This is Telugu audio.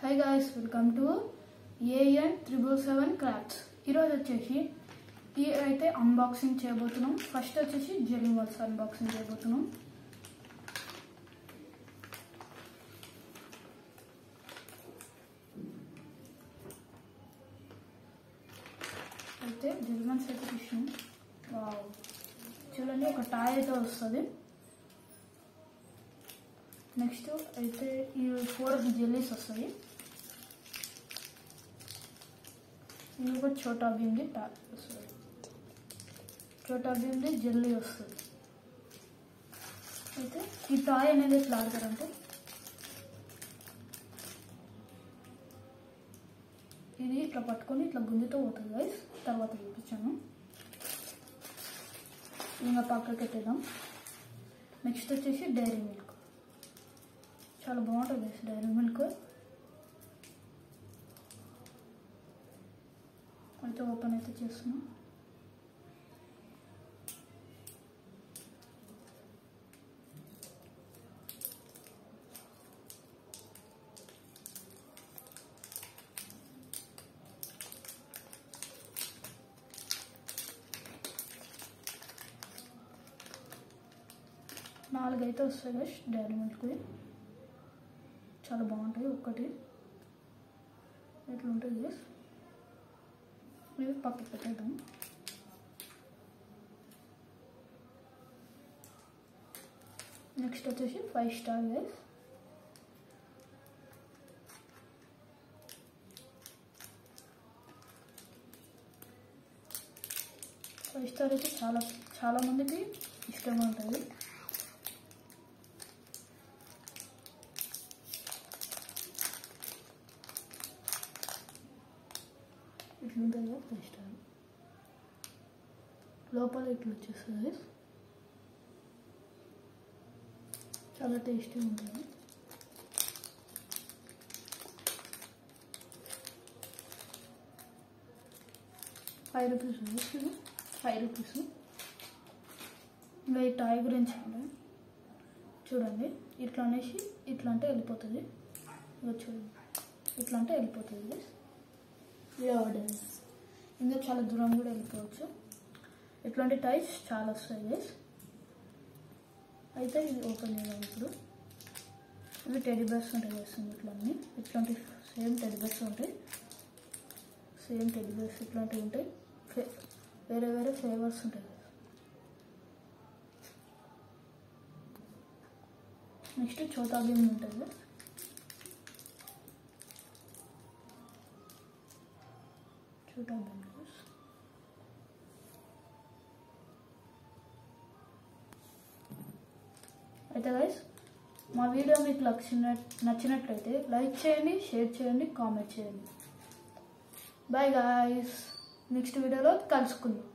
high guys welcome to AN triple seven crafts ఈరోజు వచ్చేసి ఈ అయితే అన్బాక్సింగ్ చేయబోతున్నాం ఫస్ట్ వచ్చేసి జెల్ వాల్స్ అన్బాక్సింగ్ చేయబోతున్నాం అయితే జెల్మన్స్ అయితే తీసినాం వావ్ చూడండి ఒక టాయ్ అయితే వస్తుంది నెక్స్ట్ అయితే ఈ ఫోర్ జెల్లీస్ వస్తాయి ఇది ఒక చోటా భీమ్ది టాయ్ వస్తుంది చోటా భీమ్ది జెల్లీ వస్తుంది అయితే ఈ టాయ్ అనేది ఎట్లా ఆడతారంటే ఇది ఇట్లా పట్టుకొని ఇట్లా గుంజుతో పోతుంది గైస్ తర్వాత చూపించాను ఇంకా పక్కకి పెట్టేద్దాం నెక్స్ట్ వచ్చేసి డైరీ మిల్క్ చాలా బాగుంటుంది గైస్ డైరీ మిల్క్ అయితే ఓపెన్ అయితే చేస్తున్నాం నాలుగైతే వస్తాయి గైస్ డైరీ మిల్క్ చాలా బాగుంటాయి ఒక్కటి ఎట్లా ఉంటుంది గైస్ ఇవి పక్కకి పెట్టేద్దాం నెక్స్ట్ వచ్చేసి Five Star guys Five Star అయితే చాలా చాలా మందికి ఇష్టంగా ఉంటుంది ఇట్లుంటుంది ఫైవ్ స్టార్ లోపల ఇట్లా వచ్చేస్తుంది చాలా టేస్టీ ఉంటుంది ఫైవ్ రూపీస్ ఇది ఫైవ్ రూపీస్ ఇంకా ఈ టాయ్ గురించి అంటే చూడండి ఇట్లా అనేసి ఇట్లా అంటే వెళ్ళిపోతుంది ఇక చూడండి ఇట్లా అంటే వెళ్ళిపోతుంది ఆర్డర్ ఇంకా చాలా దూరం కూడా వెళ్ళిపోవచ్చు ఇట్లాంటి టైప్స్ చాలా వస్తాయి గైస్ అయితే ఇది ఓపెన్ చేయాలి ఇప్పుడు ఇవి టెడీ బర్స్ ఉంటాయి వేస్తుంది ఇట్లాంటి ఇట్లాంటి సేమ్ టెడీ బర్స్ ఉంటాయి సేమ్ టెడీ బర్స్ ఇట్లాంటివి ఉంటాయి ఫ్లే- వేరే వేరే ఫ్లేవర్స్ ఉంటాయి నెక్స్ట్ చోతా భీమ్ ఉంటుంది చోటా భీమ్ గైస్ అయితే గైస్ మా వీడియో మీకు నచ్చిన నచ్చినట్లయితే లైక్ చేయండి షేర్ చేయండి కామెంట్ చేయండి బాయ్ గాయస్ నెక్స్ట్ వీడియోలో కలుసుకుందాం